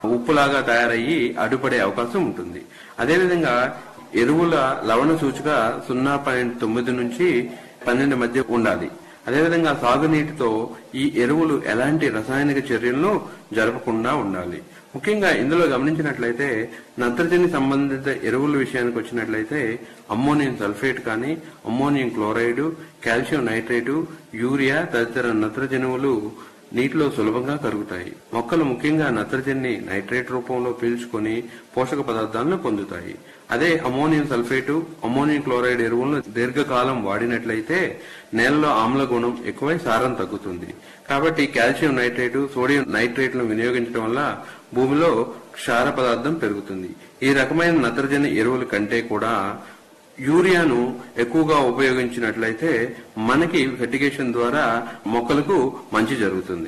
ఉప్పులాగా తయారయ్యి అడ్డుపడే అవకాశం ఉంటుంది అదేవిధంగా ఎరువుల లవణ సూచిక సున్నా పాయింట్ తొమ్మిది నుంచి పన్నెండు మధ్య ఉండాలి అదేవిధంగా సాగునీటితో ఈ ఎరువులు ఎలాంటి రసాయనిక చర్యలను జరపకుండా ఉండాలి ముఖ్యంగా ఇందులో గమనించినట్లయితే నత్రజని సంబంధిత ఎరువుల విషయానికి వచ్చినట్లయితే అమ్మోనియం సల్ఫేట్ కానీ ammonium chloride calcium nitrate urea తదితర నత్రజనువులు నీటిలో సులభంగా కరుగుతాయి మొక్కలు ముఖ్యంగా నత్రజని నైట్రేట్ రూపంలో పీల్చుకొని పోషక పదార్థాలను పొందుతాయి అదే అమోనియం సల్ఫేటు అమోనియం క్లోరైడ్ ఎరువులను దీర్ఘకాలం వాడినట్లయితే నేలలో ఆమ్ల గుణం ఎక్కువై సారం తగ్గుతుంది కాబట్టి కాల్షియం నైట్రేటు సోడియం నైట్రేట్లను వినియోగించడం వల్ల భూమిలో క్షార పదార్థం పెరుగుతుంది ఈ రకమైన నత్రజని ఎరువుల కంటే కూడా యూరియాను ఎక్కువగా ఉపయోగించినట్లయితే మనకి ఫెర్టిగేషన్ ద్వారా మొక్కలకు మంచి జరుగుతుంది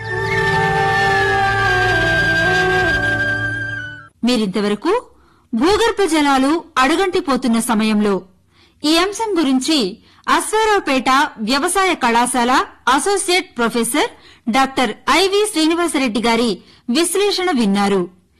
మీరింతవరకు భూగర్భ జలాలు అడుగంటిపోతున్న సమయంలో ఈ అంశం గురించి అశ్వారావుపేట వ్యవసాయ కళాశాల associate professor doctor IV Srinivasareddy గారి విశ్లేషణ విన్నారు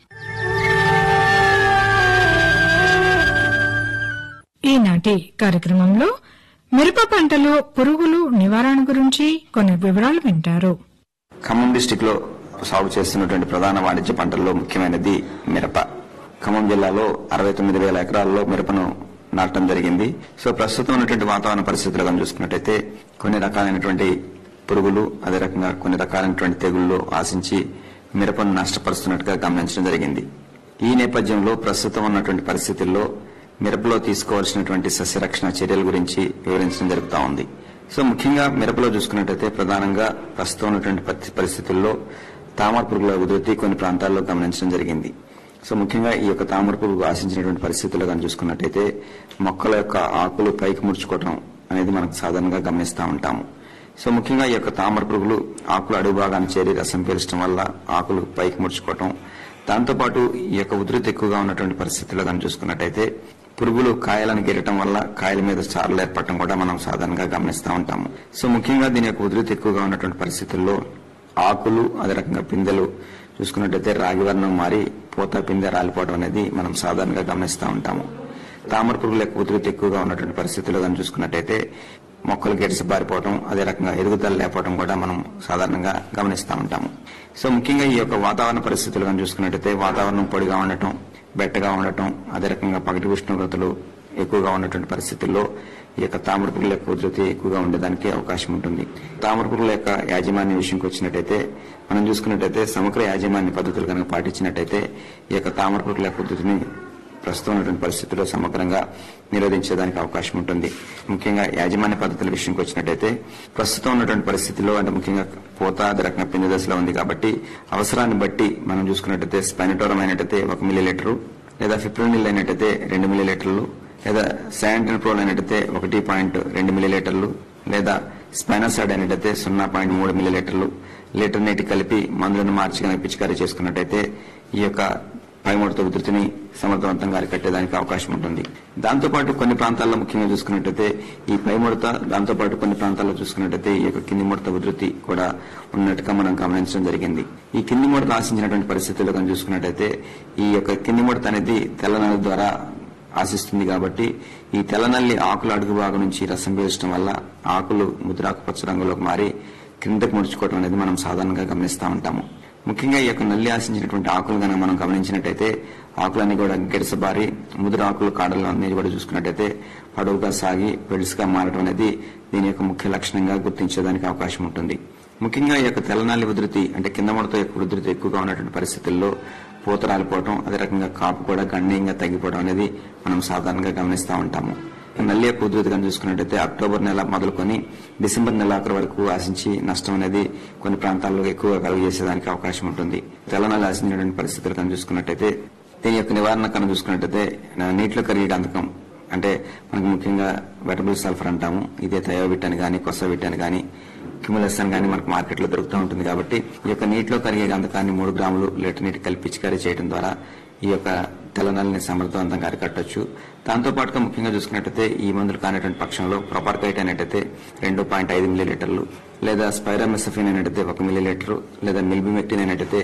ఈనాటి కార్యక్రమంలో మిరప పంటలో పురుగులు నివారణ గురించి కొన్ని వివరాలు వింటారు ఖమ్మం డిస్టిక్ లో సాగు చేస్తున్నటువంటి ప్రధాన వాణిజ్య పంటల్లో ముఖ్యమైనది మిరప ఖమ్మం జిల్లాలో అరవై తొమ్మిది వేల ఎకరాల్లో మిరపను నాటడం జరిగింది సో ప్రస్తుతం ఉన్నటువంటి వాతావరణ పరిస్థితులు కానీ చూసుకున్నట్టయితే కొన్ని రకాలైనటువంటి పురుగులు అదే రకంగా కొన్ని రకాలైనటువంటి తెగుళ్లు ఆశించి మిరపను నష్టపరుస్తున్నట్టుగా గమనించడం జరిగింది ఈ నేపథ్యంలో ప్రస్తుతం ఉన్నటువంటి పరిస్థితుల్లో మిరపలో తీసుకోవాల్సినటువంటి సస్యరక్షణ చర్యల గురించి వివరించడం జరుగుతా ఉంది సో ముఖ్యంగా మిరపలో చూసుకున్నట్టయితే ప్రధానంగా ప్రస్తుతం ఉన్నటువంటి పరి- పరిస్థితుల్లో తామర పురుగుల ఉధృతి కొన్ని ప్రాంతాల్లో గమనించడం జరిగింది సో ముఖ్యంగా ఈ యొక్క తామర పురుగు ఆశించినటువంటి పరిస్థితుల్లో కానీ చూసుకున్నట్టయితే మొక్కల యొక్క ఆకులు పైకి ముడుచుకోవడం అనేది మనకు సాధారణంగా గమనిస్తూ ఉంటాము సో ముఖ్యంగా ఈ యొక్క తామర పురుగులు ఆకులు అడుగు భాగాన్ని చేరి రసం పీల్చడం వల్ల ఆకులు పైకి ముడుచుకోవటం దాంతోపాటు ఈ యొక్క ఉధృతి ఎక్కువగా ఉన్నటువంటి పరిస్థితుల్లో కానీ చూసుకున్నట్టయితే పురుగులు కాయలను గీరటం వల్ల కాయల మీద చారలు ఏర్పడటం కూడా మనం సాధారణంగా గమనిస్తూ ఉంటాము సో ముఖ్యంగా దీని యొక్క ఉధృతి ఎక్కువగా ఉన్నటువంటి పరిస్థితుల్లో ఆకులు అదే రకంగా పిందెలు చూసుకున్నట్టయితే రాగి వర్ణం మారి పూత పిందె రాలిపోవడం అనేది మనం సాధారణంగా గమనిస్తూ ఉంటాము తామర పురుగుల యొక్క ఉధృతి ఎక్కువగా ఉన్నటువంటి పరిస్థితుల్లో కానీ చూసుకున్నట్టయితే మొక్కలు గిరిసిబారిపోవడం అదే రకంగా ఎదుగుదల లేకపోవడం కూడా మనం సాధారణంగా గమనిస్తూ ఉంటాము సో ముఖ్యంగా ఈ యొక్క వాతావరణ పరిస్థితులు కానీ చూసుకున్నట్టయితే వాతావరణం పొడిగా ఉండటం బెట్టగా ఉండటం అదే రకంగా పగటి ఉష్ణోగ్రతలు ఎక్కువగా ఉన్నటువంటి పరిస్థితుల్లో ఈ యొక్క తామర పురుగుల యొక్క ఉధృతి ఎక్కువగా ఉండడానికి అవకాశం ఉంటుంది తామర పురుగుల యొక్క యాజమాన్య విషయంకి వచ్చినట్టయితే మనం చూసుకున్నట్టయితే సమగ్ర యాజమాన్య పద్ధతులు కనుక పాటించినట్టయితే ఈ యొక్క తామర పురుగుల యొక్క ఉధృతిని ప్రస్తుతం ఉన్నటువంటి పరిస్థితుల్లో సమగ్రంగా నిరోధించేదానికి అవకాశం ఉంటుంది ముఖ్యంగా యాజమాన్య పద్ధతుల విషయంకి వచ్చినట్టయితే ప్రస్తుతం ఉన్నటువంటి పరిస్థితుల్లో అంటే ముఖ్యంగా పోత అది రకంగా పిండి దశలో ఉంది కాబట్టి అవసరాన్ని బట్టి మనం చూసుకున్నట్టయితే స్పైనటోరం అయినట్టయితే ఒక మిల్లీ లీటరు లేదా ఫిప్రోనిల్ అయినట్టయితే రెండు మిల్లీ లీటర్లు లేదా శాంటిన్ ప్రోల్ అయినట్టయితే ఒకటి పాయింట్ రెండు మిల్లీ లీటర్లు లేదా స్పైనోసైడ్ అయినట్టయితే సున్నా పాయింట్ మూడు మిల్లీ లీటర్లు లీటర్ నీటి కలిపి మందులను మార్చి కనుక పిచికారీ చేసుకున్నట్టయితే ఈ యొక్క పైముడత ఉధృతిని సమర్థవంతంగా అరికట్టేదానికి అవకాశం ఉంటుంది దాంతోపాటు కొన్ని ప్రాంతాల్లో ముఖ్యంగా చూసుకున్నట్టయితే ఈ పైముడత దాంతోపాటు కొన్ని ప్రాంతాల్లో చూసుకున్నట్టయితే ఈ యొక్క కింది ముడత ఉధృతి కూడా ఉన్నట్టుగా మనం గమనించడం జరిగింది ఈ కింది ముడత ఆశించినటువంటి పరిస్థితుల్లో కానీ చూసుకున్నట్టయితే ఈ యొక్క కింది ముడత అనేది తెల్లనల ద్వారా ఆశిస్తుంది కాబట్టి ఈ తెల్లనల్లి ఆకుల అడుగు భాగం నుంచి రసం పీల్చడం వల్ల ఆకులు ముద్రాకుపచ్చ రంగులోకి మారి క్రిందకు ముడుచుకోవడం అనేది మనం సాధారణంగా గమనిస్తూ ఉంటాము ముఖ్యంగా ఈ యొక్క నల్లి ఆశించినటువంటి ఆకులు కనుక మనం గమనించినట్టయితే ఆకులన్నీ కూడా గిరసబారి ముదురు ఆకులు కాడలు అన్ని కూడా చూసుకున్నట్టయితే పొడవుగా సాగి పెడుసుగా మారడం అనేది దీని యొక్క ముఖ్య లక్షణంగా గుర్తించేదానికి అవకాశం ఉంటుంది ముఖ్యంగా ఈ యొక్క తెల్లనల్లి ఉధృతి అంటే కింద ముడత యొక్క ఉధృతి ఎక్కువగా ఉన్నటువంటి పరిస్థితుల్లో పూత రాలిపోవడం అదే రకంగా కాపు కూడా గణనీయంగా తగ్గిపోవడం అనేది మనం సాధారణంగా గమనిస్తూ ఉంటాము నల్లి యొక్క ఉధృతి కనుక చూసుకున్నట్టయితే అక్టోబర్ నెల మొదలుకొని డిసెంబర్ నెలాఖరు వరకు ఆశించి నష్టం అనేది కొన్ని ప్రాంతాల్లో ఎక్కువగా కలుగజేసేదానికి అవకాశం ఉంటుంది తెల్లనల్లి ఆశించినటువంటి పరిస్థితులు కనుక చూసుకున్నట్టయితే దీని యొక్క నివారణ కనుక చూసుకున్నట్టయితే ఆ, నీటిలో కరిగే గంధకం అంటే మనకు ముఖ్యంగా వెటబుల్ సల్ఫర్ అంటాము ఇదే థయోబిట్ అని కానీ కొసబిట్ అని కానీ క్యుములస్ అని కానీ మనకు మార్కెట్లో దొరుకుతూ ఉంటుంది కాబట్టి ఈ యొక్క నీటిలో కరిగే గంధకాన్ని మూడు గ్రాములు లీటర్ నీటి కలిపి పిచికారీ చేయడం ద్వారా ఈ యొక్క తెల్లనల్లిని సమర్థవంతంగా అరికట్టొచ్చు దాంతో పాటుగా ముఖ్యంగా చూసుకున్నట్టయితే ఈ మందులు కానిటువంటి పక్షంలో ప్రొపార్కైట్ అయినట్టయితే రెండు పాయింట్ ఐదు మిల్లీ లీటర్లు లేదా స్పైరామెసఫిన్ అయినట్టయితే ఒక మిల్లీ లీటరు లేదా మిల్బిమెక్టిన్ అయినట్టయితే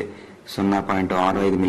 సున్నా పాయింట్ ఆరు ఐదు